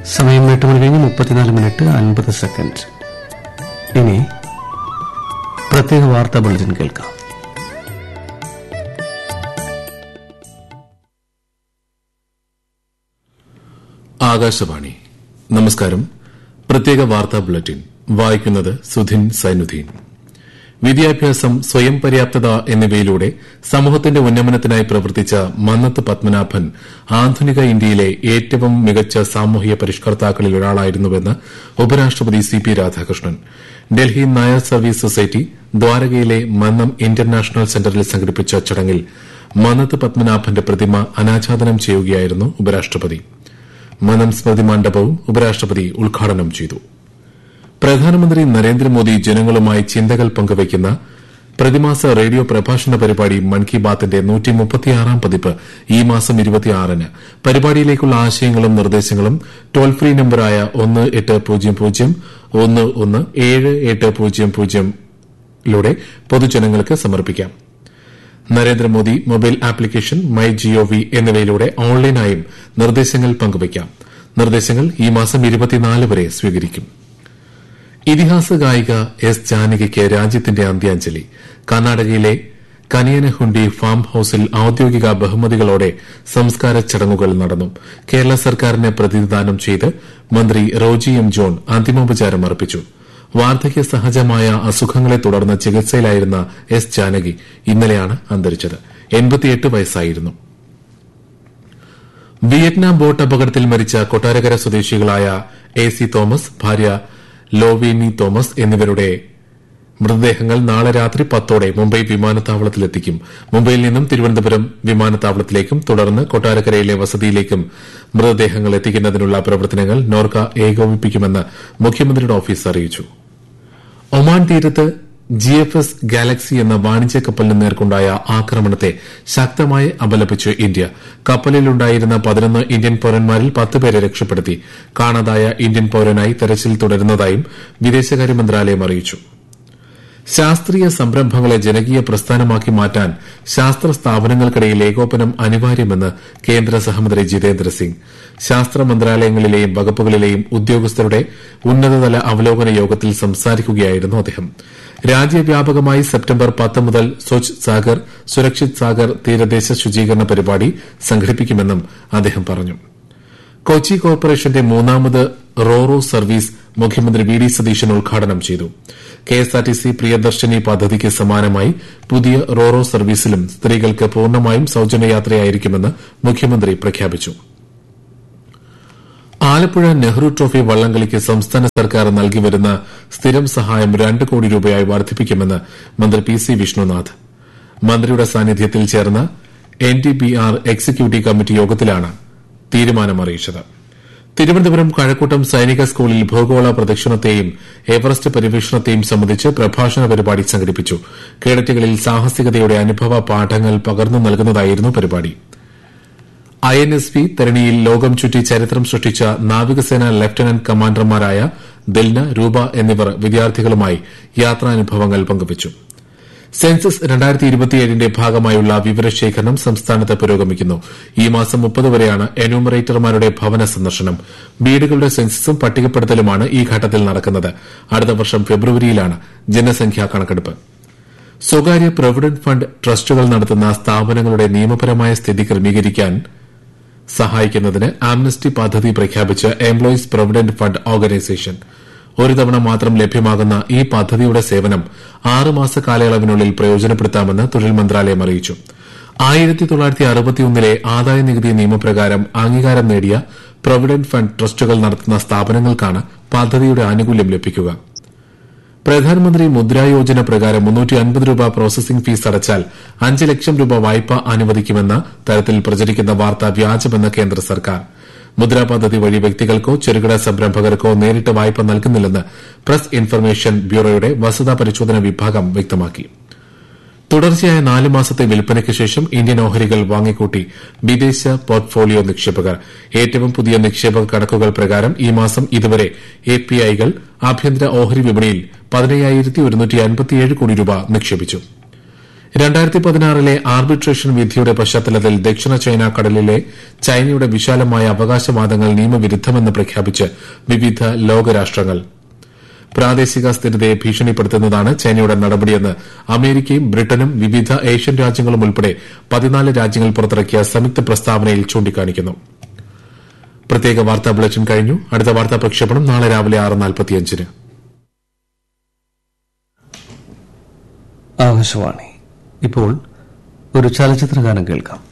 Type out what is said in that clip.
സമയം എട്ട് മണി കഴിഞ്ഞ് മുപ്പത്തിനാല് മിനിറ്റ് അൻപത് സെക്കൻഡ് ഇനി പ്രത്യേക വാർത്താ ബുള്ളറ്റിൻ കേൾക്കാം ആകാശവാണി നമസ്കാരം പ്രത്യേക വാർത്താ ബുള്ളറ്റിൻ വായിക്കുന്നത് സുധിൻ സൈനുദ്ദീൻ വിദ്യാഭ്യാസം സ്വയം പര്യാപ്തത എന്നിവയിലൂടെ സമൂഹത്തിന്റെ ഉന്നമനത്തിനായി പ്രവർത്തിച്ച മന്നത്ത് പത്മനാഭൻ ആധുനിക ഇന്ത്യയിലെ ഏറ്റവും മികച്ച സാമൂഹിക പരിഷ്കർത്താക്കളിൽ ഒരാളായിരുന്നുവെന്ന് ഉപരാഷ്ട്രപതി C P Radhakrishnan Delhi Nair service society ദ്വാരകയിലെ മന്നം ഇന്റർനാഷണൽ സെന്ററിൽ സംഘടിപ്പിച്ച ചടങ്ങിൽ മന്നത്ത് പത്മനാഭന്റെ പ്രതിമ അനാച്ഛാദനം ചെയ്യുകയായിരുന്നു ഉപരാഷ്ട്രപതി മനം സ്മൃതി മണ്ഡപവും ഉപരാഷ്ട്രപതി ഉദ്ഘാടനം ചെയ്തു പ്രധാനമന്ത്രി നരേന്ദ്രമോദി ജനങ്ങളുമായി ചിന്തകൾ പങ്കുവയ്ക്കുന്ന പ്രതിമാസ റേഡിയോ പ്രഭാഷണ പരിപാടി മൻ കി ബാത്തിന്റെ നൂറ്റിമുപ്പത്തിയാറാം പതിപ്പ് ഈ മാസം ഇരുപത്തിയാറിന് പരിപാടിയിലേക്കുള്ള ആശയങ്ങളും നിർദ്ദേശങ്ങളും ടോൾ ഫ്രീ നമ്പറായ ഒന്ന് എട്ട് പൂജ്യം പൂജ്യം ഒന്ന് ഒന്ന് ഏഴ് എട്ട് പൂജ്യം പൂജ്യംലൂടെ പൊതുജനങ്ങൾക്ക് സമർപ്പിക്കാം Narendra Modi mobile application my G O V എന്നിവയിലൂടെ ഓൺലൈനായും നിർദ്ദേശങ്ങൾ പങ്കുവയ്ക്കാം നിർദ്ദേശങ്ങൾ ഈ മാസം ഇരുപത്തിനാല് വരെ സ്വീകരിക്കും ഇതിഹാസ ഗായിക എസ് ജാനകിക്ക് രാജ്യത്തിന്റെ അന്ത്യാഞ്ജലി കർണാടകയിലെ കനിയനഹുണ്ടി ഫാം ഹൌസിൽ ഔദ്യോഗിക ബഹുമതികളോടെ സംസ്കാര ചടങ്ങുകൾ നടന്നു കേരള സർക്കാരിനെ പ്രതിനിധാനം ചെയ്ത് മന്ത്രി റോജി എം ജോൺ അന്തിമോപചാരം അർപ്പിച്ചു വാർദ്ധക്യ സഹജമായ അസുഖങ്ങളെ തുടർന്ന് ചികിത്സയിലായിരുന്ന എസ് ജാനകി ഇന്നലെയാണ് അന്തരിച്ചത് എൺപത്തിയെട്ട് വയസ്സായിരുന്നു വിയറ്റ്നാം ബോട്ട് അപകടത്തിൽ മരിച്ച കൊട്ടാരക്കര സ്വദേശികളായ എ സി തോമസ് ഭാര്യ ലോവേനി തോമസ് എന്നിവരുടെ മൃതദേഹങ്ങൾ നാളെ രാത്രി പത്തോടെ മുംബൈ വിമാനത്താവളത്തിലെത്തിക്കും മുംബൈയിൽ നിന്നും തിരുവനന്തപുരം വിമാനത്താവളത്തിലേക്കും തുടർന്ന് കൊട്ടാരക്കരയിലെ വസതിയിലേക്കും മൃതദേഹങ്ങൾ എത്തിക്കുന്നതിനുള്ള പ്രവർത്തനങ്ങൾ നോർക്ക ഏകോപിപ്പിക്കുമെന്ന് മുഖ്യമന്ത്രിയുടെ ഓഫീസ് അറിയിച്ചു ഒമാൻ തീരത്ത് ജി എഫ് എസ് ഗാലക്സി എന്ന വാണിജ്യ കപ്പലിന് നേർക്കുണ്ടായ ആക്രമണത്തെ ശക്തമായി അപലപിച്ച് ഇന്ത്യ കപ്പലിലുണ്ടായിരുന്ന പതിനൊന്ന് ഇന്ത്യൻ പൌരന്മാരിൽ പത്ത് പേരെ രക്ഷപ്പെടുത്തി കാണാതായ ഇന്ത്യൻ പൌരനായി തെരച്ചിൽ തുടരുന്നതായും വിദേശകാര്യ മന്ത്രാലയം അറിയിച്ചു ശാസ്ത്രീയ സംരംഭങ്ങളെ ജനകീയ പ്രസ്ഥാനമാക്കി മാറ്റാൻ ശാസ്ത്ര സ്ഥാപനങ്ങൾക്കിടയിൽ ഏകോപനം അനിവാര്യമെന്ന് കേന്ദ്ര സഹമന്ത്രി ജിതേന്ദ്ര സിംഗ് ശാസ്ത്ര മന്ത്രാലയങ്ങളിലെയും വകുപ്പുകളിലെയും ഉദ്യോഗസ്ഥരുടെ ഉന്നതതല അവലോകന യോഗത്തിൽ സംസാരിക്കുകയായിരുന്നു അദ്ദേഹം രാജ്യവ്യാപകമായി സെപ്റ്റംബർ പത്ത് മുതൽ സ്വച്ഛ് സാഗർ സുരക്ഷിത് സാഗർ തീരദേശ ശുചീകരണ പരിപാടി സംഘടിപ്പിക്കുമെന്നും അദ്ദേഹം പറഞ്ഞു കൊച്ചി കോർപ്പറേഷന്റെ മൂന്നാമത് റോറോ സർവീസ് മുഖ്യമന്ത്രി വി ഡി സതീശൻ ഉദ്ഘാടനം ചെയ്തു കെഎസ്ആർടിസി പ്രിയദർശിനി പദ്ധതിക്ക് സമാനമായി പുതിയ റോറോ സർവീസിലും സ്ത്രീകൾക്ക് പൂർണ്ണമായും സൌജന്യ യാത്രയായിരിക്കുമെന്ന് മുഖ്യമന്ത്രി പ്രഖ്യാപിച്ചു ആലപ്പുഴ നെഹ്റു ട്രോഫി വള്ളംകളിക്ക് സംസ്ഥാന സർക്കാർ നൽകിവരുന്ന സ്ഥിരം സഹായം രണ്ട് കോടി രൂപയായി വർദ്ധിപ്പിക്കുമെന്ന് മന്ത്രി പി സി വിഷ്ണുനാഥ് മന്ത്രിയുടെ സാന്നിധ്യത്തിൽ ചേർന്ന N D B R executive committee യോഗത്തിലാണ് തീരുമാനം അറിയിച്ചത് തിരുവനന്തപുരം കഴക്കൂട്ടം സൈനിക സ്കൂളിൽ ഭൂഗോള പ്രദക്ഷിണത്തെയും എവറസ്റ്റ് പര്യവേഷണത്തെയും സംബന്ധിച്ച് പ്രഭാഷണ പരിപാടി സംഘടിപ്പിച്ചു കേഡറ്റുകളിൽ സാഹസികതയുടെ അനുഭവ പാഠങ്ങൾ പകർന്നു നൽകുന്നതായിരുന്നു പരിപാടി ഐ എൻ എസ് പി തരണിയിൽ ലോകം ചുറ്റി ചരിത്രം സൃഷ്ടിച്ച നാവികസേന ലഫ്റ്റനന്റ് കമാൻഡർമാരായ ദിൽന രൂപ എന്നിവർ വിദ്യാർത്ഥികളുമായി യാത്രാനുഭവങ്ങൾ പങ്കുവച്ചു സെൻസസ് രണ്ടായിരത്തി ഇരുപത്തിയേഴിന്റെ ഭാഗമായുള്ള വിവരശേഖരണം സംസ്ഥാനത്ത് പുരോഗമിക്കുന്നു ഈ മാസം മുപ്പത് വരെയാണ് എന്യൂമറേറ്റർമാരുടെ ഭവന സന്ദർശനം വീടുകളുടെ സെൻസസും പട്ടികപ്പെടുത്തലുമാണ് ഈ ഘട്ടത്തിൽ നടക്കുന്നത് അടുത്ത വർഷം ഫെബ്രുവരിയിലാണ് ജനസംഖ്യാ കണക്കെടുപ്പ് സ്വകാര്യ പ്രൊവിഡന്റ് ഫണ്ട് ട്രസ്റ്റുകൾ നടത്തുന്ന സ്ഥാപനങ്ങളുടെ നിയമപരമായ സ്ഥിതി ക്രമീകരിക്കാൻ സഹായിക്കുന്നതിന് ആംനസ്റ്റി പദ്ധതി പ്രഖ്യാപിച്ച് എംപ്ലോയീസ് പ്രൊവിഡന്റ് ഫണ്ട് ഓർഗനൈസേഷൻ ഒരു തവണ മാത്രം ലഭ്യമാകുന്ന ഈ പദ്ധതിയുടെ സേവനം ആറ് മാസ കാലയളവിനുള്ളിൽ പ്രയോജനപ്പെടുത്താമെന്ന് തൊഴിൽ മന്ത്രാലയം അറിയിച്ചു ആയിരത്തി തൊള്ളായിരത്തി അറുപത്തിയൊന്നിലെ ആദായ നികുതി നിയമപ്രകാരം അംഗീകാരം നേടിയ പ്രൊവിഡന്റ് ഫണ്ട് ട്രസ്റ്റുകൾ നടത്തുന്ന സ്ഥാപനങ്ങൾക്കാണ് പദ്ധതിയുടെ ആനുകൂല്യം ലഭിക്കുക പ്രധാനമന്ത്രി മുദ്രാ യോജന പ്രകാരം മുന്നൂറ്റി അൻപത് രൂപ പ്രോസസിംഗ് ഫീസ് അടച്ചാൽ അഞ്ച് ലക്ഷം രൂപ വായ്പ അനുവദിക്കുമെന്ന തരത്തിൽ പ്രചരിക്കുന്ന വാർത്ത വ്യാജമെന്ന് കേന്ദ്ര സർക്കാർ മുദ്രാ പദ്ധതി വഴി വ്യക്തികൾക്കോ ചെറുകിട സംരംഭകർക്കോ നേരിട്ട് വായ്പ നൽകുന്നില്ലെന്ന് പ്രസ് ഇൻഫർമേഷൻ ബ്യൂറോയുടെ വസ്തുതാ പരിശോധന വിഭാഗം വ്യക്തമാക്കി തുടർച്ചയായ നാല് മാസത്തെ വിൽപ്പനയ്ക്ക് ശേഷം ഇന്ത്യൻ ഓഹരികൾ വാങ്ങിക്കൂട്ടി വിദേശ പോർട്ട്ഫോളിയോ നിക്ഷേപകർ ഏറ്റവും പുതിയ നിക്ഷേപക കണക്കുകൾ പ്രകാരം ഈ മാസം ഇതുവരെ എപിഐകൾ ആഭ്യന്തര ഓഹരി വിപണിയിൽ പതിനയ്യായിരത്തി ഒരുന്നൂറ്റി അൻപത്തിയേഴ് കോടി രൂപ നിക്ഷേപിച്ചു രണ്ടായിരത്തി പതിനാറിലെ ആർബിട്രേഷൻ വിധിയുടെ പശ്ചാത്തലത്തിൽ ദക്ഷിണ ചൈന കടലിലെ ചൈനയുടെ വിശാലമായ അവകാശവാദങ്ങൾ നിയമവിരുദ്ധമെന്ന് പ്രഖ്യാപിച്ച് വിവിധ ലോകരാഷ്ട്രങ്ങൾ പ്രാദേശിക സ്ഥിരതയെ ഭീഷണിപ്പെടുത്തുന്നതാണ് ചൈനയുടെ നടപടിയെന്ന് അമേരിക്കയും ബ്രിട്ടനും വിവിധ ഏഷ്യൻ രാജ്യങ്ങളും ഉൾപ്പെടെ പതിനാല് രാജ്യങ്ങൾ പുറത്തിറക്കിയ സംയുക്ത പ്രസ്താവനയിൽ ചൂണ്ടിക്കാണിക്കുന്നു പ്രത്യേക വാർത്താ ബുള്ളറ്റിൻ കഴിഞ്ഞു അടുത്ത വാർത്താ പ്രക്ഷേപണം നാളെ രാവിലെ ആറ് നാൽപ്പത്തിയഞ്ചിന് ആകാശവാണി ഇപ്പോൾ ഒരു ചലച്ചിത്ര ഗാനം കേൾക്കാം